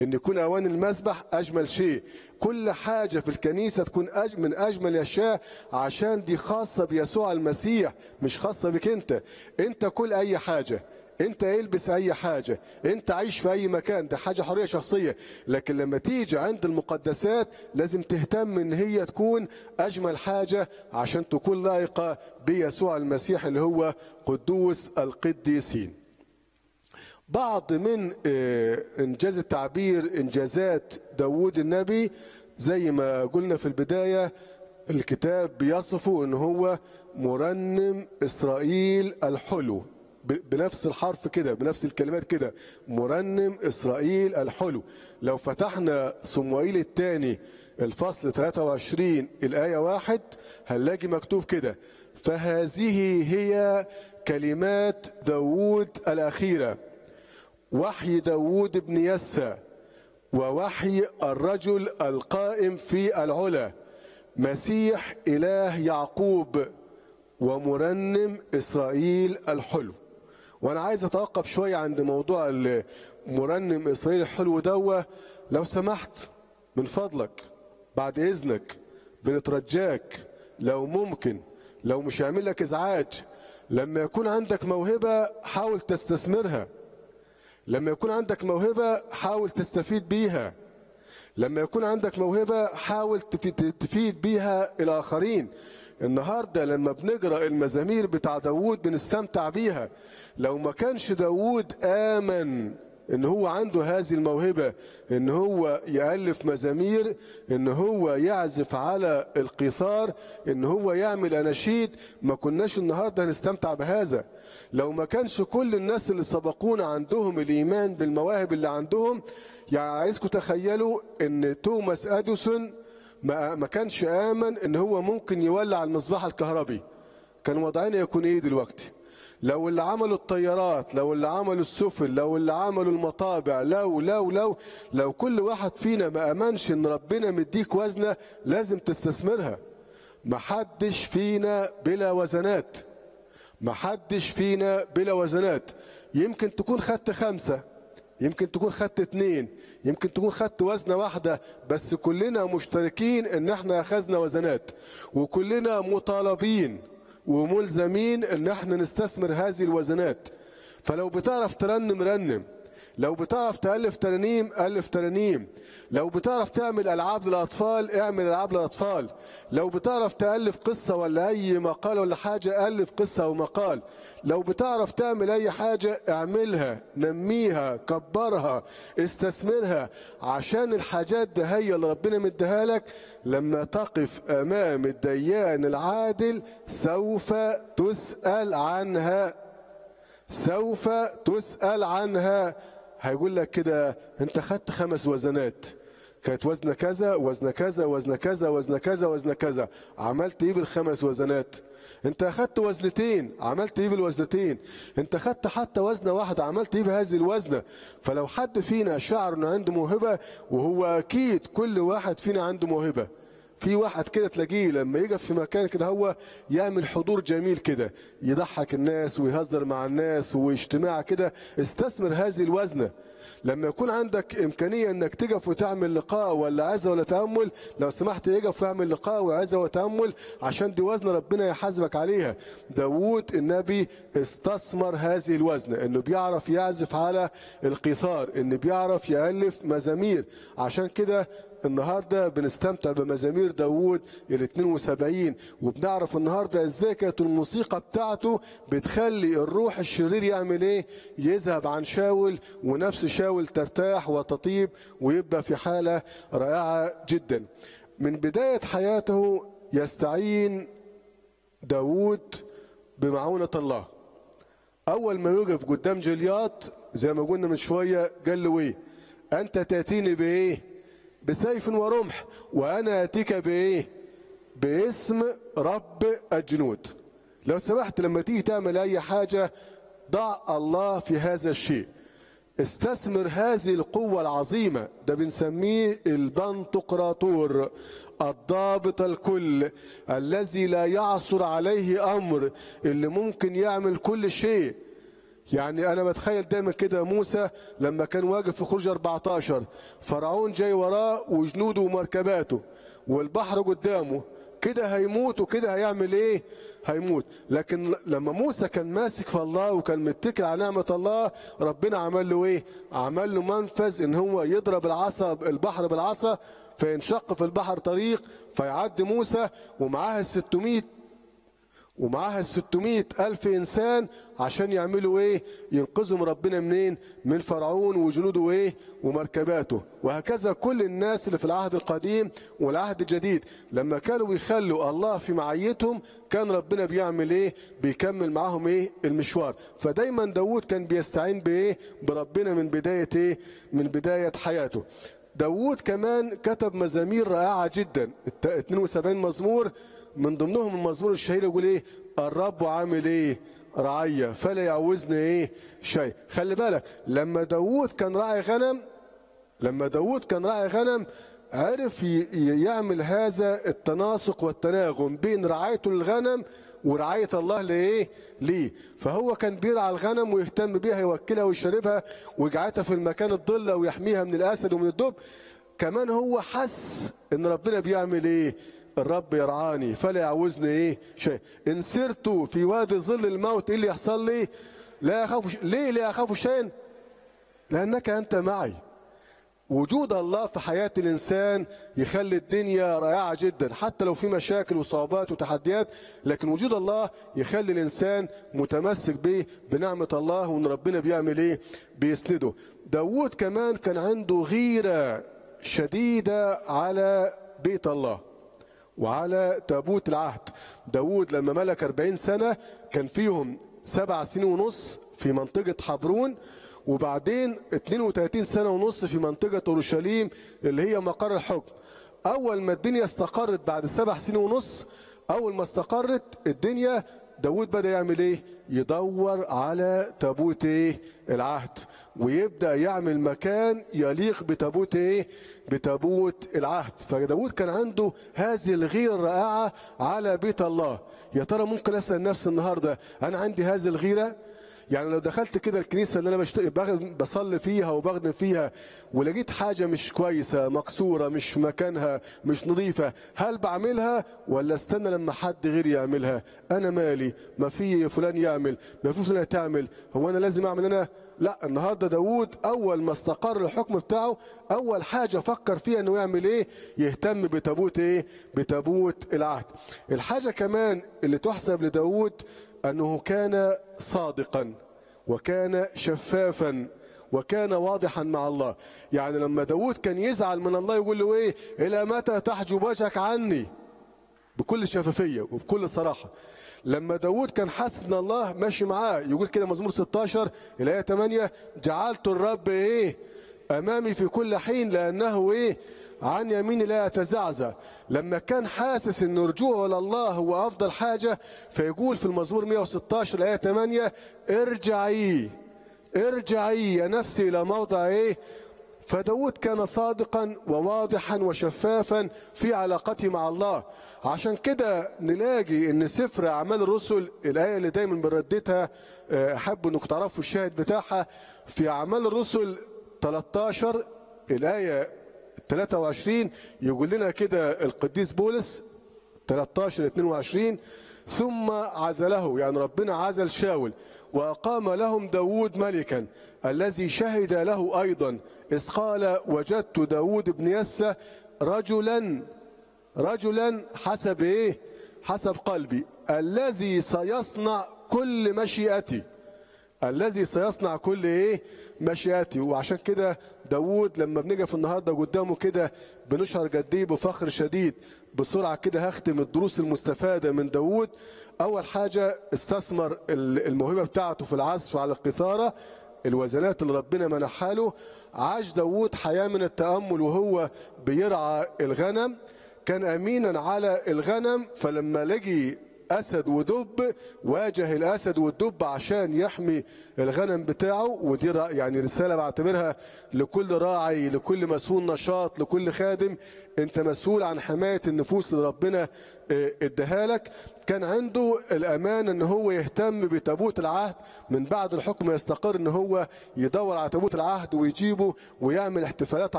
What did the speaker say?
ان يكون اواني المسبح اجمل شيء كل حاجه في الكنيسه تكون أج من اجمل الاشياء عشان دي خاصه بيسوع المسيح مش خاصه بك انت انت كل اي حاجه انت البس اي حاجه انت عيش في اي مكان ده حاجه حريه شخصيه لكن لما تيجي عند المقدسات لازم تهتم ان هي تكون اجمل حاجه عشان تكون لائقه بيسوع المسيح اللي هو قدوس القديسين بعض من آه، انجاز التعبير انجازات داوود النبي زي ما قلنا في البدايه الكتاب بيصفه ان هو مرنم اسرائيل الحلو ب- بنفس الحرف كده بنفس الكلمات كده مرنم اسرائيل الحلو لو فتحنا صموئيل الثاني الفصل 23 الايه واحد هنلاقي مكتوب كده فهذه هي كلمات داوود الاخيره وحي داوود بن يسى ووحي الرجل القائم في العلا مسيح إله يعقوب ومرنم إسرائيل الحلو وأنا عايز أتوقف شوية عند موضوع ال- مرنم إسرائيل الحلو دوا لو سمحت من فضلك بعد إذنك بنترجاك لو ممكن لو مش هيعمل لك إزعاج لما يكون عندك موهبة حاول تستثمرها لما يكون عندك موهبة حاول تستفيد بيها لما يكون عندك موهبة حاول تفي- تفيد بيها الآخرين النهاردة لما بنقرأ المزامير بتاع داوود بنستمتع بيها لو ما كانش داوود آمن ان هو عنده هذه الموهبة ان هو يألف مزامير ان هو يعزف على القيثار ان هو يعمل اناشيد ما كناش النهاردة هنستمتع بهذا لو ما كانش كل الناس اللي سبقونا عندهم الايمان بالمواهب اللي عندهم يعني عايزكم تخيلوا ان توماس اديسون ما ما كانش امن ان هو ممكن يولع المصباح الكهربي كان وضعنا يكون ايه دلوقتي لو اللي عملوا الطيارات لو اللي عملوا السفن لو اللي عملوا المطابع لو لو لو لو كل واحد فينا ما امنش ان ربنا مديك وزنه لازم تستثمرها محدش فينا بلا وزنات محدش فينا بلا وزنات يمكن تكون خدت خمسة يمكن تكون خدت اتنين يمكن تكون خدت وزنة واحدة بس كلنا مشتركين ان احنا اخذنا وزنات وكلنا مطالبين وملزمين ان احنا نستثمر هذه الوزنات فلو بتعرف ترنم رنم لو بتعرف تألف ترانيم ألف ترانيم لو بتعرف تعمل ألعاب للأطفال اعمل ألعاب للأطفال لو بتعرف تألف قصة ولا أي مقال ولا حاجة ألف قصة أو مقال لو بتعرف تعمل أي حاجة اعملها نميها كبرها استثمرها عشان الحاجات ده هي اللي ربنا مديها لك لما تقف أمام الديان العادل سوف تسأل عنها سوف تسأل عنها هيقول لك كده انت خدت خمس وزنات كانت وزن كذا وزن كذا وزن كذا وزن كذا وزن كذا عملت ايه بالخمس وزنات انت اخدت وزنتين عملت ايه بالوزنتين انت اخدت حتى وزنه واحده عملت ايه بهذه الوزنه فلو حد فينا شعر انه عنده موهبه وهو اكيد كل واحد فينا عنده موهبه في واحد كده تلاقيه لما يقف في مكان كده هو يعمل حضور جميل كده يضحك الناس ويهزر مع الناس واجتماع كده استثمر هذه الوزنه لما يكون عندك امكانيه انك تقف وتعمل لقاء ولا عزه ولا تامل لو سمحت يقف ويعمل لقاء وعزه وتامل عشان دي وزنه ربنا يحاسبك عليها داوود النبي استثمر هذه الوزنه انه بيعرف يعزف على القيثار انه بيعرف يالف مزامير عشان كده النهارده بنستمتع بمزامير داوود ال 72 وبنعرف النهارده ازاي كانت الموسيقى بتاعته بتخلي الروح الشرير يعمل ايه؟ يذهب عن شاول ونفس شاول ترتاح وتطيب ويبقى في حاله رائعه جدا. من بدايه حياته يستعين داوود بمعونه الله. اول ما يوقف قدام جلياط زي ما قلنا من شويه قال له ايه؟ انت تاتيني بايه؟ بسيف ورمح وانا اتيك بايه باسم رب الجنود لو سمحت لما تيجي تعمل اي حاجه ضع الله في هذا الشيء استثمر هذه القوة العظيمة ده بنسميه البنتقراطور الضابط الكل الذي لا يعثر عليه أمر اللي ممكن يعمل كل شيء يعني انا بتخيل دايما كده موسى لما كان واقف في خروج 14 فرعون جاي وراه وجنوده ومركباته والبحر قدامه كده هيموت وكده هيعمل ايه هيموت لكن لما موسى كان ماسك في الله وكان متكل على نعمة الله ربنا عمل له ايه عمل له منفذ ان هو يضرب العصا البحر بالعصا فينشق في البحر طريق فيعدي موسى ومعاه ال 600 ومعاها ال 600 ألف إنسان عشان يعملوا إيه؟ ينقذهم ربنا منين؟ من فرعون وجنوده إيه؟ ومركباته، وهكذا كل الناس اللي في العهد القديم والعهد الجديد لما كانوا بيخلوا الله في معيتهم كان ربنا بيعمل إيه؟ بيكمل معاهم إيه؟ المشوار، فدايما داوود كان بيستعين بإيه؟ بربنا من بداية إيه؟ من بداية حياته. داوود كمان كتب مزامير رائعة جدا 72 مزمور من ضمنهم المزمور الشهير يقول ايه الرب عامل ايه رعية فلا يعوزني ايه شيء خلي بالك لما داوود كان راعي غنم لما داوود كان راعي غنم عرف يعمل هذا التناسق والتناغم بين رعايته للغنم ورعاية الله لإيه؟ ليه؟ فهو كان بيرعى الغنم ويهتم بيها يوكلها ويشربها ويجعتها في المكان الضلة ويحميها من الأسد ومن الدب كمان هو حس إن ربنا بيعمل إيه؟ الرب يرعاني فلا يعوزني ايه شيء ان سرت في وادي ظل الموت ايه اللي يحصل لي لا اخاف ش... ليه لا اخاف شيئا لانك انت معي وجود الله في حياة الإنسان يخلي الدنيا رائعة جدا حتى لو في مشاكل وصعوبات وتحديات لكن وجود الله يخلي الإنسان متمسك به بنعمة الله وإن ربنا بيعمل إيه بيسنده داود كمان كان عنده غيرة شديدة على بيت الله وعلى تابوت العهد داود لما ملك 40 سنة كان فيهم سبع سنين ونص في منطقة حبرون وبعدين 32 سنة ونص في منطقة أورشليم اللي هي مقر الحكم أول ما الدنيا استقرت بعد سبع سنين ونص أول ما استقرت الدنيا داود بدأ يعمل ايه يدور على تابوت ايه العهد ويبدأ يعمل مكان يليق بتابوت ايه بتابوت العهد فداود كان عنده هذه الغيرة الرائعة على بيت الله يا ترى ممكن أسأل نفسي النهاردة أنا عندي هذه الغيرة يعني لو دخلت كده الكنيسه اللي انا بشت... بصلي فيها وبخدم فيها ولقيت حاجه مش كويسه مكسوره مش في مكانها مش نظيفه هل بعملها ولا استنى لما حد غيري يعملها انا مالي ما في فلان يعمل ما في فلان تعمل هو انا لازم اعمل انا لا النهارده داوود اول ما استقر الحكم بتاعه اول حاجه فكر فيها انه يعمل ايه يهتم بتابوت ايه بتابوت العهد الحاجه كمان اللي تحسب لداوود انه كان صادقا وكان شفافا وكان واضحا مع الله يعني لما داود كان يزعل من الله يقول له ايه الى متى تحجب وجهك عني بكل شفافية وبكل صراحة لما داود كان حاسس ان الله ماشي معاه يقول كده مزمور 16 الآية 8 جعلت الرب ايه امامي في كل حين لانه ايه عن يميني لا يتزعزع لما كان حاسس ان رجوعه لله هو افضل حاجه فيقول في المزمور 116 الايه 8 ارجعي ارجعي يا نفسي الى موضع ايه فداود كان صادقا وواضحا وشفافا في علاقته مع الله عشان كده نلاقي ان سفر اعمال الرسل الايه اللي دايما بنرددها احب انكم تعرفوا الشاهد بتاعها في اعمال الرسل 13 الايه 23 يقول لنا كده القديس بولس 13 22 ثم عزله يعني ربنا عزل شاول وأقام لهم داود ملكا الذي شهد له أيضا إذ قال وجدت داود بن يسى رجلا رجلا حسب إيه حسب قلبي الذي سيصنع كل مشيئتي الذي سيصنع كل ايه مشيئتي وعشان كده داوود لما بنقف النهارده قدامه كده بنشعر قد ايه بفخر شديد بسرعه كده هختم الدروس المستفاده من داوود اول حاجه استثمر الموهبه بتاعته في العزف على القيثاره الوزنات اللي ربنا منحها له عاش داوود حياه من التامل وهو بيرعى الغنم كان امينا على الغنم فلما لقي اسد ودب واجه الاسد والدب عشان يحمي الغنم بتاعه ودي رأ- يعني رساله بعتبرها لكل راعي لكل مسؤول نشاط لكل خادم انت مسؤول عن حمايه النفوس اللي ربنا آه، اداها لك كان عنده الامان ان هو يهتم بتابوت العهد من بعد الحكم يستقر ان هو يدور على تابوت العهد ويجيبه ويعمل احتفالات